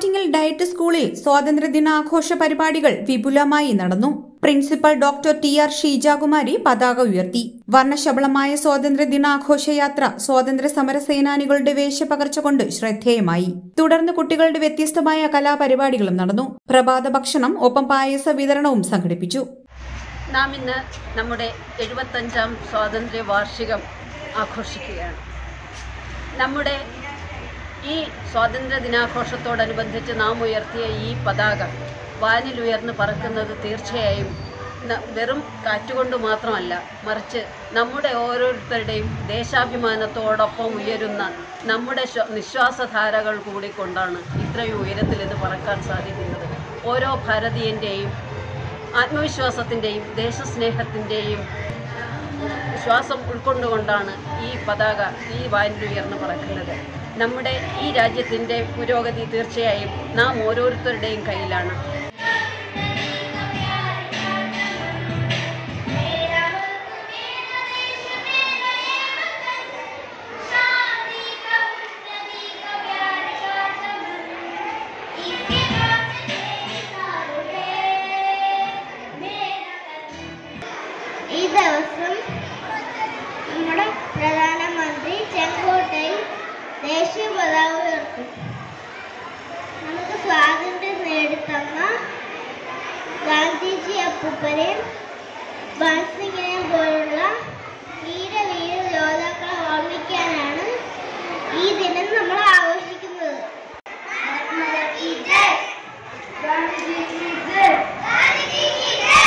Attingal diet സ്കൂളിൽ സ്വാതന്ത്ര്യദിനാഘോഷ പരിപാടികൾ വിപുലമായി നടന്നു principal doctor T R Sheejakumari പതാക ഉയർത്തി വർണ്ണശബളമായ സ്വാതന്ത്ര്യദിനാഘോഷയാത്ര സ്വാതന്ത്ര്യ സമര സേനാനികളുടെ വേഷപകർച്ച കൊണ്ട് ശ്രദ്ധേയമായി തുടർന്ന് കുട്ടികളുടെ വ്യത്യസ്തമായ കലാപരിപാടികളും നടന്നു പ്രഭാത ഭക്ഷണം ഒപ്പം പായസ വിതരണവും സംഘടിപ്പിച്ചു നാം ഇന്ന് നമ്മുടെ എഴുപത്തഞ്ചാം സ്വാതന്ത്ര്യ വാർഷികം ആഘോഷിക്കുകയാണ് നമ്മുടെ ഈ സ്വാതന്ത്ര്യ ദിനാഘോഷത്തോടനുബന്ധിച്ച് നാം ഉയർത്തിയ ഈ പതാക വാനിലുയർന്ന് പറക്കുന്നത് തീർച്ചയായും ന- വെറും കാറ്റുകൊണ്ട് മാത്രമല്ല മറിച്ച് നമ്മുടെ ഓരോരുത്തരുടെയും ദേശാഭിമാനത്തോടൊപ്പം ഉയരുന്ന നമ്മുടെ ശ്വ- നിശ്വാസധാരകൾ കൂടി കൊണ്ടാണ് ഇത്രയും ഉയരത്തിൽ ഇത് പറക്കാൻ സാധിക്കുന്നത് ഓരോ ഭാരതീയൻ്റെയും ആത്മവിശ്വാസത്തിൻ്റെയും ദേശസ്നേഹത്തിൻ്റെയും ശ്വാസം ഉൾക്കൊണ്ടുകൊണ്ടാണ് ഈ പതാക ഈ വാനിലുയർന്ന് പറക്കുന്നത് നമ്മുടെ ഈ രാജ്യത്തിൻ്റെ പുരോഗതി തീർച്ചയായും നാം ഓരോരുത്തരുടെയും കയ്യിലാണ് ഈ ദിവസം നമ്മുടെ പ്രധാനമന്ത്രി ചെങ്കോട്ടയിൽ ദേശീയ പതാക ഉയർത്തും നമുക്ക് സ്വാതന്ത്ര്യം നേടിത്തന്ന ഗാന്ധിജി അപ്പൂപ്പനെയും ഭഗത്സിംഗിനെയും പോലുള്ള വീര വീര യോദ്ധാക്കളെ ഓർമ്മിക്കാനാണ് ഈ ദിനം നമ്മൾ ആഘോഷിക്കുന്നത് ഗാന്ധിജി ജയ്! ഗാന്ധിജി ജയ്! ഗാന്ധിജി ജയ്!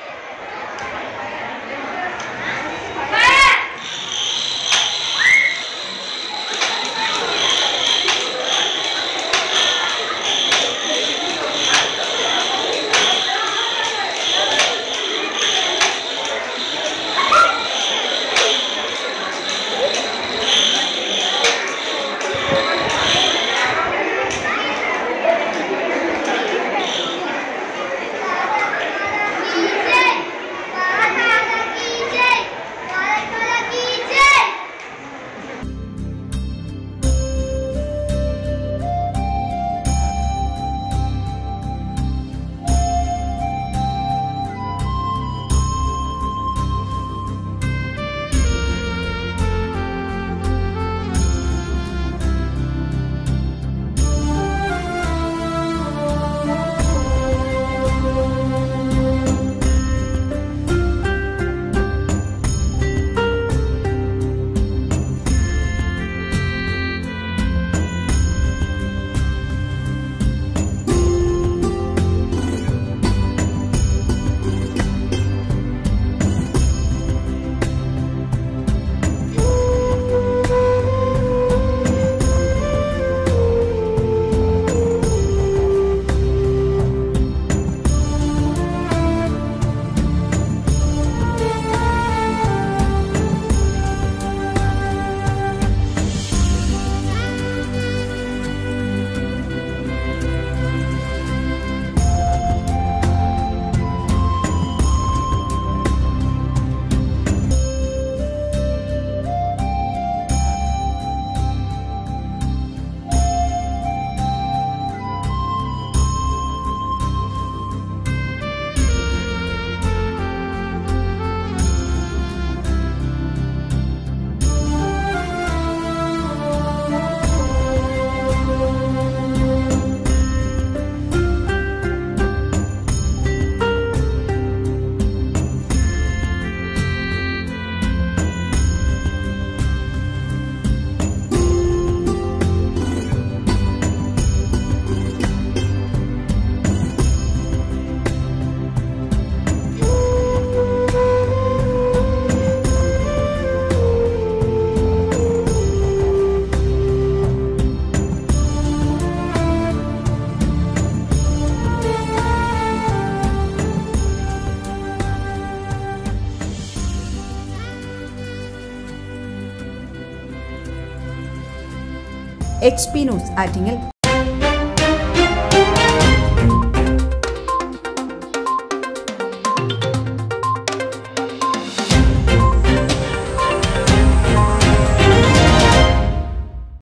की जय भारत माता की जय भारत माता की जय എച്ച് പി ന്യൂസ് ആറ്റിങ്ങൽ